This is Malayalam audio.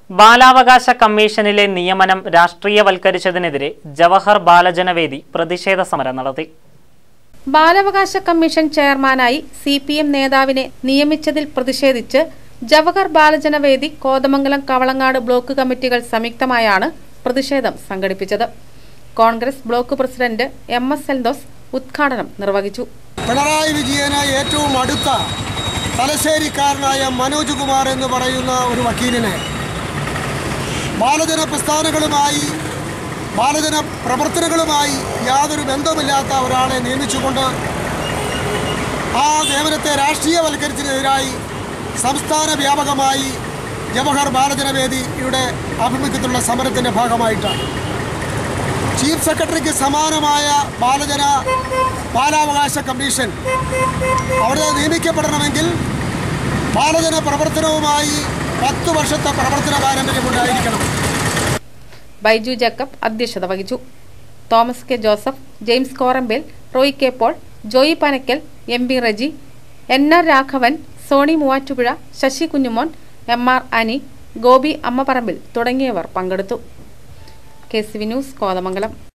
ബാലാവകാശ കമ്മീഷനിലെ നിയമനം രാഷ്ട്രീയവൽക്കരിച്ചതിനെതിരെ ജവഹർ ബാലജനവേദി പ്രതിഷേധ സമരം നടത്തി ബാലാവകാശ കമ്മീഷൻ ചെയർമാനായി സി പി എം നേതാവിനെ നിയമിച്ചതിൽ പ്രതിഷേധിച്ച് ജവഹർ ബാലജനവേദി കോതമംഗലം കവളങ്ങാട് ബ്ലോക്ക് കമ്മിറ്റികൾ സംയുക്തമായാണ് പ്രതിഷേധം സംഘടിപ്പിച്ചത് Congress block president M S Eldhose ഉദ്ഘാടനം നിർവഹിച്ചു പിണറായി വിജയന് ഏറ്റവും അടുത്ത തലശ്ശേരിക്കാരനായ മനോജ് കുമാർ എന്ന് പറയുന്ന ഒരു വക്കീലിനെ ബാലജന പ്രസ്ഥാനങ്ങളുമായി ബാലജന പ്രവർത്തനങ്ങളുമായി യാതൊരു ബന്ധവുമില്ലാത്ത ഒരാളെ നിയമിച്ചുകൊണ്ട് ആ നിയമനത്തെ രാഷ്ട്രീയവൽക്കരിച്ചതിനെതിരായി സംസ്ഥാന വ്യാപകമായി ജവഹർ ബാലജനവേദിയുടെ ആഭിമുഖ്യത്തിലുള്ള സമരത്തിൻ്റെ ഭാഗമായിട്ടാണ് ചീഫ് സെക്രട്ടറിക്ക് സമാനമായ ബാലജന ബാലാവകാശ കമ്മീഷൻ അവിടെ നിയമിക്കപ്പെടണമെങ്കിൽ ബാലജന പ്രവർത്തനവുമായി പത്ത് വർഷത്തെ പ്രവർത്തന പാരമ്പര്യമുണ്ടായിരിക്കണം ബൈജു ജേക്കബ് അധ്യക്ഷത വഹിച്ചു Thomas K Joseph James Korambel Roy K Paul Joy Panakkal M B Reji N R Raghavan Soni Muvattupuzha Sasi Kunjumon M R Ani Gopi Ammaparambil തുടങ്ങിയവർ പങ്കെടുത്തു K C V news Kothamangalam